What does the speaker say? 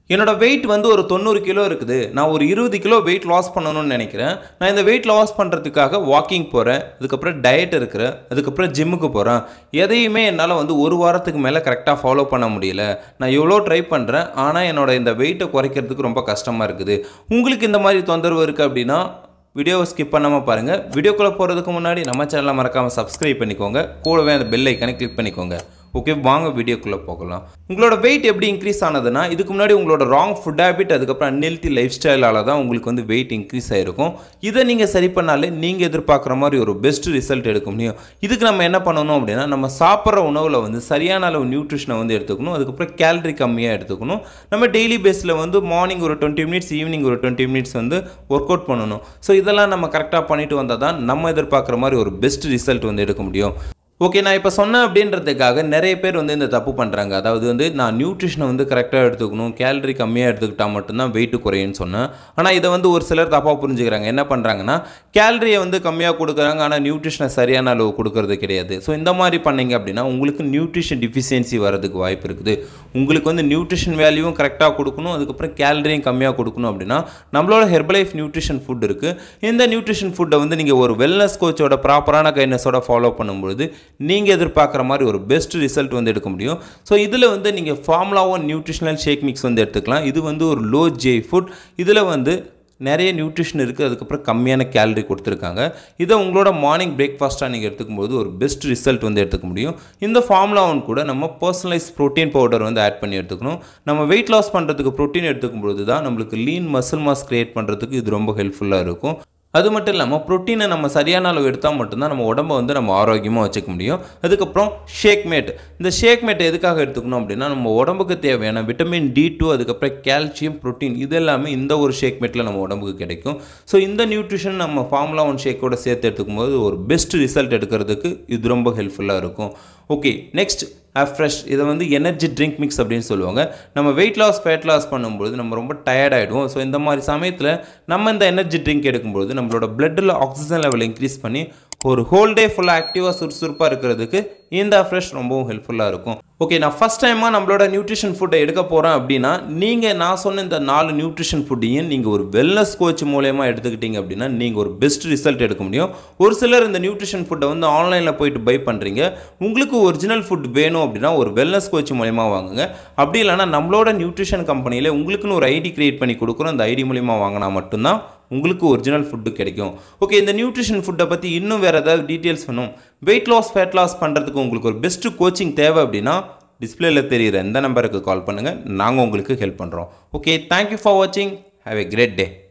என்னோட வெயிட் வந்து ஒரு தொண்ணூறு கிலோ இருக்குது நான் ஒரு இருபது கிலோ வெயிட் லாஸ் பண்ணணும்னு நினைக்கிறேன் நான் இந்த வெயிட் லாஸ் பண்ணுறதுக்காக வாக்கிங் போகிறேன் அதுக்கப்புறம் டயட் இருக்கிறேன் அதுக்கப்புறம் ஜிம்முக்கு போகிறேன் எதையுமே என்னால் வந்து ஒரு வாரத்துக்கு மேலே கரெக்டாக ஃபாலோ பண்ண முடியல நான் எவ்வளோ ட்ரை பண்ணுறேன் ஆனால் என்னோட இந்த வெயிட்டை குறைக்கிறதுக்கு ரொம்ப கஷ்டமாக இருக்குது உங்களுக்கு இந்த மாதிரி தொந்தரவு இருக்குது அப்படின்னா வீடியோவை ஸ்கிப் பண்ணாமல் பாருங்கள் வீடியோக்குள்ளே போகிறதுக்கு முன்னாடி நம்ம சேனலை மறக்காமல் சப்ஸ்கிரைப் பண்ணிக்கோங்க கூடவே அந்த பெல் ஐக்கனை கிளிக் பண்ணிக்கோங்க ஓகே வாங்க வீடியோக்குள்ளே போகலாம் உங்களோட வெயிட் எப்படி இன்க்ரீஸ் ஆனதுன்னா இதுக்கு முன்னாடி உங்களோட ராங் ஃபுட் ஹேபிட் அதுக்கப்புறம் அன்ஹெல்த்தி லைஃப் ஸ்டைலால் தான் உங்களுக்கு வந்து வெயிட் இன்க்ரீஸ் ஆகிருக்கும் இதை நீங்கள் சரி பண்ணாலே நீங்கள் எதிர்பார்க்குற மாதிரி ஒரு பெஸ்ட் ரிசல்ட் எடுக்க முடியும் இதுக்கு நம்ம என்ன பண்ணணும் அப்படின்னா நம்ம சாப்பிட்ற உணவில் வந்து சரியான அளவு நியூட்ரிஷனை வந்து எடுத்துக்கணும் அதுக்கப்புறம் கேலரி கம்மியாக எடுத்துக்கணும் நம்ம டெய்லி பேஸில் வந்து மார்னிங் ஒரு டுவெண்ட்டி மினிட்ஸ் ஈவினிங் ஒரு டுவெண்ட்டி மினிட்ஸ் வந்து ஒர்க் அவுட் பண்ணணும் ஸோ இதெல்லாம் நம்ம கரெக்டாக பண்ணிட்டு வந்தால் தான் நம்ம எதிர்பார்க்குற மாதிரி ஒரு பெஸ்ட் ரிசல்ட் வந்து எடுக்க முடியும் ஓகே நான் இப்போ சொன்னேன் அப்படின்றதுக்காக நிறைய பேர் வந்து இந்த தப்பு பண்ணுறாங்க அதாவது வந்து நான் நியூட்ரிஷனை வந்து கரெக்டாக எடுத்துக்கணும் கேலரி கம்மியாக எடுத்துக்கிட்டால் மட்டும்தான் வெயிட் குறையும்னு சொன்னேன் ஆனால் இதை வந்து ஒரு சிலர் தப்பாக புரிஞ்சுக்கிறாங்க என்ன பண்ணுறாங்கன்னா கேலரியை வந்து கம்மியாக கொடுக்குறாங்க ஆனால் நியூட்ரிஷனை சரியான அளவு கொடுக்கறது கிடையாது ஸோ இந்த மாதிரி பண்ணீங்க அப்படின்னா உங்களுக்கு நியூட்ரிஷன் டிஃபிஷியன்சி வரதுக்கு வாய்ப்பு இருக்குது உங்களுக்கு வந்து நியூட்ரிஷன் வேல்யூவும் கரெக்டாக கொடுக்கணும் அதுக்கப்புறம் கேலரியும் கம்மியாக கொடுக்கணும் அப்படின்னா நம்மளோட ஹெர்பலைஃப் நியூட்ரிஷன் ஃபுட் இருக்குது இந்த நியூட்ரிஷன் ஃபுட்டை வந்து நீங்கள் ஒரு வெல்னஸ் கோச்சோட ப்ராப்பரான கைட்னஸோட ஃபாலோ பண்ணும்பொழுது நீங்கள் எதிர்பார்க்குற மாதிரி ஒரு பெஸ்ட் ரிசல்ட் வந்து எடுக்க முடியும் ஸோ இதில் வந்து நீங்கள் formula one nutritional shake mix வந்து எடுத்துக்கலாம் இது வந்து ஒரு லோ ஜே ஃபுட் இதில் வந்து நிறைய நியூட்ரிஷன் இருக்குது அதுக்கப்புறம் கம்மியான கேலரி கொடுத்துருக்காங்க இதை உங்களோட மார்னிங் பிரேக்ஃபாஸ்ட்டாக நீங்கள் எடுத்துக்கும்போது ஒரு பெஸ்ட் ரிசல்ட் வந்து எடுத்துக்க முடியும் இந்த ஃபார்முலா ஒன் கூட நம்ம பர்சனலைஸ் ப்ரோட்டீன் பவுடர் வந்து ஆட் பண்ணி எடுத்துக்கணும் நம்ம வெயிட் லாஸ் பண்ணுறதுக்கு ப்ரோட்டீன் எடுத்துக்கும்போது தான் நம்மளுக்கு லீன் மசில் மாஸ் க்ரியேட் பண்ணுறதுக்கு இது ரொம்ப ஹெல்ப்ஃபுல்லாக இருக்கும் அது மட்டும் இல்லாமல் ப்ரோட்டீனை நம்ம சரியான அளவு எடுத்தால் மட்டும்தான் நம்ம உடம்ப வந்து நம்ம ஆரோக்கியமாக வச்சுக்க முடியும் அதுக்கப்புறம் ஷேக் மேட் இந்த ஷேக் மேட் எதுக்காக எடுத்துக்கணும் அப்படின்னா நம்ம உடம்புக்கு தேவையான விட்டமின் டி டூ அதுக்கப்புறம் கால்சியம் ப்ரோட்டீன் இது எல்லாமே இந்த ஒரு ஷேக் மேட்டில் நம்ம உடம்புக்கு கிடைக்கும் ஸோ இந்த நியூட்ரிஷன் நம்ம ஃபார்முலா ஒன் ஷேக்கோட சேர்த்து எடுத்துக்கும் போது ஒரு பெஸ்ட் ரிசல்ட் எடுக்கிறதுக்கு இது ரொம்ப ஹெல்ப்ஃபுல்லாக இருக்கும் ஓகே நெக்ஸ்ட் ஃப்ரெஷ் இதை வந்து எனர்ஜி ட்ரிங்க் மிக்ஸ் அப்படின்னு சொல்லுவாங்க நம்ம வெயிட் லாஸ் ஃபேட் லாஸ் பண்ணும்போது நம்ம ரொம்ப டயர்ட் ஆகிடுவோம் ஸோ இந்த மாதிரி சமயத்தில் நம்ம இந்த எனர்ஜி ட்ரிங்க் எடுக்கும்போது நம்மளோட பிளட்டில் ஆக்சிஜன் லெவல் இன்க்ரீஸ் பண்ணி ஒரு ஹோல் டே ஃபுல்லாக ஆக்டிவாக சுறுசுறுப்பாக இருக்கிறதுக்கு இந்த ஃப்ரெஷ் ரொம்பவும் ஹெல்ப்ஃபுல்லாக இருக்கும் ஓகே நான் ஃபஸ்ட் டைமாக நம்மளோட நியூட்ரிஷன் ஃபுட்டை எடுக்க போகிறேன் அப்படின்னா நீங்கள் நான் சொன்ன இந்த நாலு நியூட்ரிஷன் ஃபுட்டையும் நீங்கள் ஒரு வெல்னஸ் கோச் மூலயமா எடுத்துக்கிட்டீங்க அப்படின்னா நீங்கள் ஒரு பெஸ்ட் ரிசல்ட் எடுக்க முடியும் ஒரு சிலர் இந்த நியூட்ரிஷன் ஃபுட்டை வந்து ஆன்லைனில் போயிட்டு பை பண்ணுறீங்க உங்களுக்கு ஒரிஜினல் ஃபுட் வேணும் அப்படின்னா ஒரு வெல்னஸ் கோச் மூலயமா வாங்குங்க அப்படி இல்லைனா நம்மளோட நியூட்ரிஷன் கம்பெனியில் உங்களுக்குன்னு ஒரு ஐடி கிரியேட் பண்ணி கொடுக்குறோம் அந்த ஐடி மூலிமா வாங்கினா மட்டும்தான் உங்களுக்கு ஒரிஜினல் ஃபுட்டு கிடைக்கும் ஓகே இந்த நியூட்ரிஷன் ஃபுட்டை பற்றி இன்னும் வேறு ஏதாவது டீட்டெயில்ஸ் வேணும் வெயிட் லாஸ் ஃபேட் லாஸ் பண்ணுறதுக்கு உங்களுக்கு ஒரு பெஸ்ட்டு கோச்சிங் தேவை அப்படின்னா டிஸ்பிளேல தெரிகிற எந்த நம்பருக்கு கால் பண்ணுங்கள் நாங்கள் உங்களுக்கு ஹெல்ப் பண்ணுறோம் ஓகே தேங்க்யூ ஃபார் வாட்சிங் ஹாவ் எ கிரேட் டே